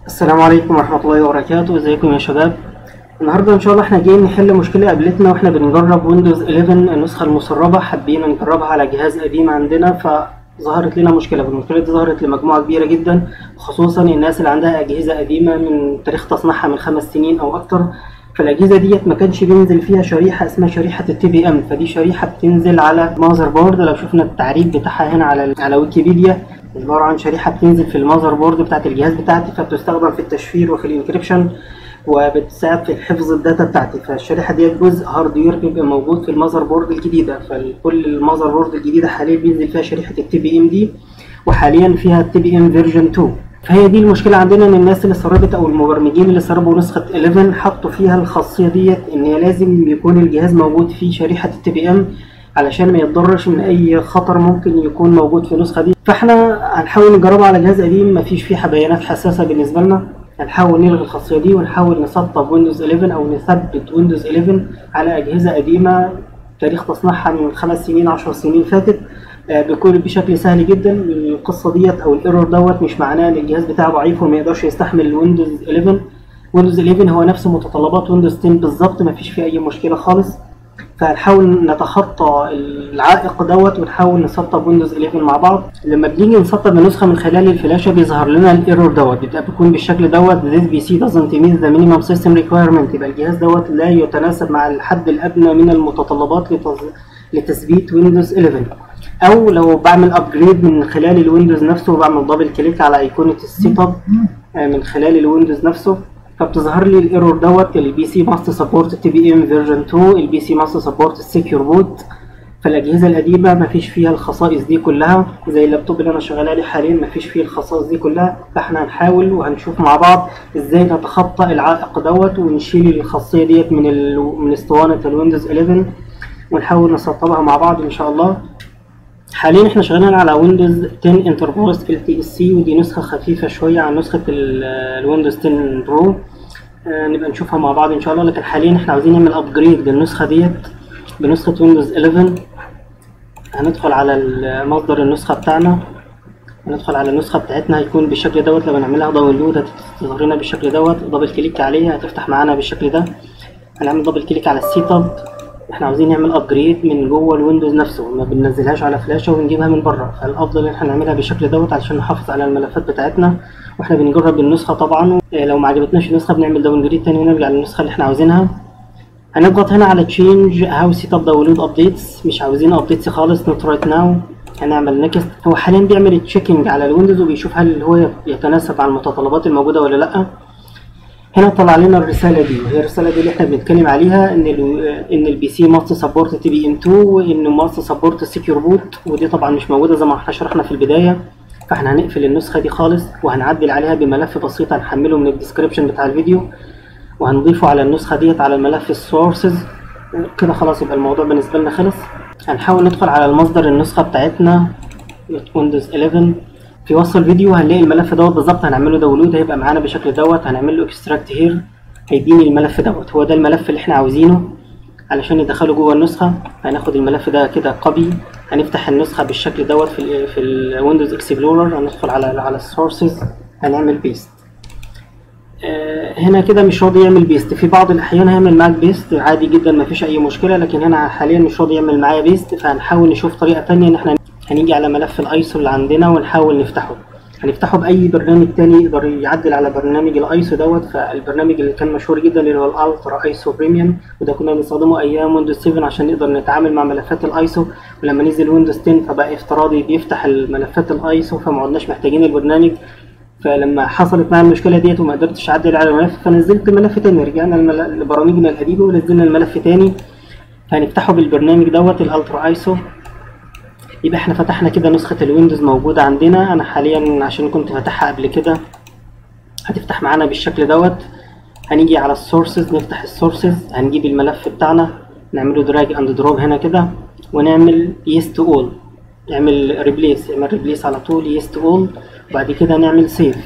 السلام عليكم ورحمة الله وبركاته ازيكم يا شباب النهاردة ان شاء الله احنا جايين نحل مشكلة قابلتنا واحنا بنجرب ويندوز 11 النسخة المسربة حابين نجربها على جهاز قديم عندنا فظهرت لنا مشكلة والمشكلة دي ظهرت لمجموعة كبيرة جدا خصوصا الناس اللي عندها أجهزة قديمة من تاريخ تصنيعها من خمس سنين أو أكتر فالأجهزة ديت ما كانش بينزل فيها شريحة اسمها شريحة التي بي ام فدي شريحة بتنزل على ماذر بورد لو شفنا التعريف بتاعها هنا على على ويكيبيديا عبارة عن شريحة بتنزل في الماذر بورد بتاعت الجهاز بتاعتي فبتستخدم في التشفير وفي الانكريبشن وبتساعد في حفظ الداتا بتاعتي فالشريحة ديت جزء هاردوير بيبقى موجود في الماذر بورد الجديدة فكل الماذر بورد الجديدة حاليا بينزل فيها شريحة التي بي ام دي وحاليا فيها التي بي ام فيرجن 2 فهي دي المشكلة عندنا ان الناس اللي سربت او المبرمجين اللي سربوا نسخة 11 حطوا فيها الخاصية ديت ان هي لازم يكون الجهاز موجود فيه شريحة التي بي ام علشان ما يتضررش من اي خطر ممكن يكون موجود في النسخة دي فاحنا هنحاول نجربها على جهاز قديم مفيش فيه بيانات حساسة بالنسبة لنا هنحاول نلغي الخاصية دي ونحاول نسطب ويندوز 11 او نثبت ويندوز 11 على اجهزة قديمة تاريخ تصنيعها من خمس سنين عشر سنين فاتت بيكون بشكل سهل جدا القصة ديت او الايرور دوت مش معناه ان الجهاز بتاعه ضعيف وما يقدرش يستحمل ويندوز 11 ويندوز 11 هو نفس متطلبات ويندوز 10 بالظبط مفيش فيه اي مشكلة خالص فهنحاول نتخطى العائق دوت ونحاول نسطب ويندوز 11 مع بعض لما بنيجي نسطب النسخه من خلال الفلاشه بيظهر لنا الايرور دوت بيبقى بيكون بالشكل دوت this PC doesn't meet the minimum system requirement يبقى الجهاز دوت لا يتناسب مع الحد الادنى من المتطلبات لتز... لتثبيت ويندوز 11 او لو بعمل ابجريد من خلال الويندوز نفسه وبعمل دبل كليك على ايقونه السيت اب من خلال الويندوز نفسه فبتظهر لي الايرور دوت البي سي ماست سبورت تي بي ام فيرجن 2 البي سي ماست سبورت السكيور بوت فالاجهزه القديمه مفيش فيها الخصائص دي كلها زي اللابتوب اللي انا شغال عليه حاليا مفيش فيه الخصائص دي كلها فاحنا هنحاول وهنشوف مع بعض ازاي نتخطى العائق دوت ونشيل الخاصيه ديت من ال... من اسطوانه الويندوز 11 ونحاول نسطبها مع بعض ان شاء الله حاليا احنا شغالين على ويندوز 10 انتربوس ال تي اس سي ودي نسخه خفيفه شويه عن نسخه الويندوز 10 برو آه نبقى نشوفها مع بعض ان شاء الله لكن حاليا احنا عاوزين نعمل ابجريد للنسخه ديت بنسخه ويندوز 11 هندخل على مصدر النسخه بتاعنا هندخل على النسخه بتاعتنا هيكون بالشكل دوت لما نعملها داونلود هتظهر لنا بالشكل دوت دبل كليك عليها هتفتح معانا بالشكل ده هنعمل دبل كليك على السيت اب احنا عاوزين نعمل ابجريد من جوه الويندوز نفسه ما بننزلهاش على فلاشه ونجيبها من بره فالافضل ان احنا نعملها بالشكل دوت علشان نحافظ على الملفات بتاعتنا واحنا بنجرب النسخه طبعا لو ما عجبتناش النسخه بنعمل داونجريد تاني ونرجع للنسخه اللي احنا عاوزينها هنضغط هنا على تشينج هاو سيت اب داونلود ابديتس مش عاوزين ابديتس خالص نوت رايت ناو هنعمل نكست هو حاليا بيعمل تشيكنج على الويندوز وبيشوف هل هو يتناسب مع المتطلبات الموجوده ولا لا هنا طلع لنا الرساله دي وهي الرساله دي اللي احنا بنتكلم عليها ان ال ان البي سي ماست سبورت تي بي ام 2 وانه ماست سبورت سكيور بوت ودي طبعا مش موجوده زي ما احنا شرحنا في البدايه فاحنا هنقفل النسخه دي خالص وهنعدل عليها بملف بسيط هنحمله من الديسكربشن بتاع الفيديو وهنضيفه على النسخه ديت على الملف السورسز كده خلاص يبقى الموضوع بالنسبه لنا خلص هنحاول ندخل على المصدر النسخه بتاعتنا ويندوز 11 في وصف الفيديو هنلاقي الملف دوت بالظبط هنعمله داونلود هيبقى معانا بالشكل دوت هنعمل له اكستراكت هير هيديني الملف دوت هو ده الملف اللي احنا عاوزينه علشان ندخله جوه النسخه هناخد الملف ده كده كوبي هنفتح النسخه بالشكل دوت في ال في الويندوز اكسبلورر هندخل على على السورسز هنعمل بيست آه هنا كده مش راضي يعمل بيست في بعض الاحيان هيعمل معاك بيست عادي جدا مفيش اي مشكله لكن هنا حاليا مش راضي يعمل معايا بيست فهنحاول نشوف طريقه تانية ان احنا هنيجي على ملف الايسو اللي عندنا ونحاول نفتحه هنفتحه باي برنامج تاني يقدر يعدل على برنامج الايسو دوت فالبرنامج اللي كان مشهور جدا اللي هو الالترا ايسو بريميوم وده كنا بنستخدمه ايام ويندوز 7 عشان نقدر نتعامل مع ملفات الايسو ولما نزل ويندوز 10 فبقى افتراضي بيفتح الملفات الايسو فما عدناش محتاجين البرنامج فلما حصلت معايا المشكله ديت وما قدرتش اعدل على الملف فنزلت ملف تاني رجعنا لبرامجنا القديمه ونزلنا الملف تاني هنفتحه بالبرنامج دوت الالترا ايسو يبقى احنا فتحنا كده نسخة الويندوز موجودة عندنا انا حاليا عشان كنت فاتحها قبل كده هتفتح معانا بالشكل دوت هنيجي على السورسز نفتح السورسز هنجيب الملف بتاعنا نعمله دراج اند دروب هنا كده ونعمل يس تو اول نعمل ريبليس نعمل ريبليس على طول يس تو اول وبعد كده نعمل سيف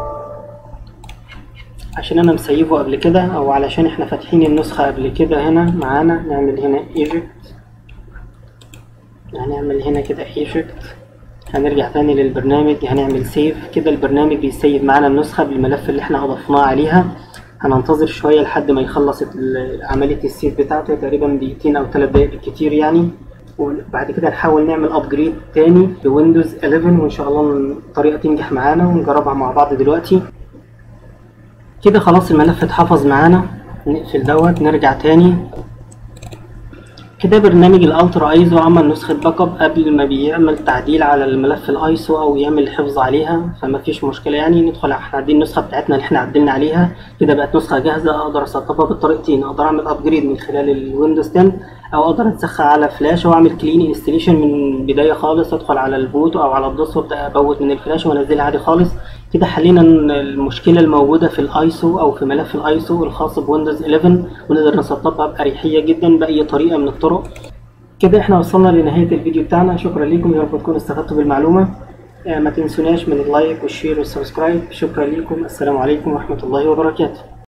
عشان انا مسيفه قبل كده او علشان احنا فاتحين النسخة قبل كده هنا معانا نعمل هنا ايجيبت هنعمل هنا كده ايجيبت هنرجع تاني للبرنامج هنعمل سيف كده البرنامج بيسيب معانا النسخة بالملف اللي احنا اضفناه عليها هننتظر شوية لحد ما يخلص ال- عملية السيف بتاعته تقريبا دقيقتين أو تلات دقايق بالكتير يعني وبعد كده نحاول نعمل أبجريد تاني لويندوز 11 وإن شاء الله الطريقة تنجح معانا ونجربها مع بعض دلوقتي كده خلاص الملف اتحفظ معانا نقفل دوت نرجع تاني كده برنامج الالترا ايزو عمل نسخة باك اب قبل ما بيعمل تعديل على الملف الايسو او يعمل حفظ عليها فما فيش مشكلة يعني ندخل احنا دي النسخة بتاعتنا اللي احنا عدلنا عليها كده بقت نسخة جاهزة اقدر اسطبها بالطريقتين اقدر اعمل ابجريد من خلال الويندوز 10 او اقدر انسخها على فلاش واعمل كلين انستليشن من بداية خالص ادخل على البوت او على الدوس وابدا ابوت من الفلاش وانزلها عادي خالص كده حلينا المشكلة الموجودة في الايسو او في ملف الايسو الخاص بويندوز 11 ونقدر نسطبها بأريحية جدا بأي طريقة من الطرق كده احنا وصلنا لنهاية الفيديو بتاعنا شكرا لكم يا رب تكونوا استفدتوا بالمعلومة آه، ما تنسوناش من اللايك والشير والسبسكرايب شكرا لكم السلام عليكم ورحمة الله وبركاته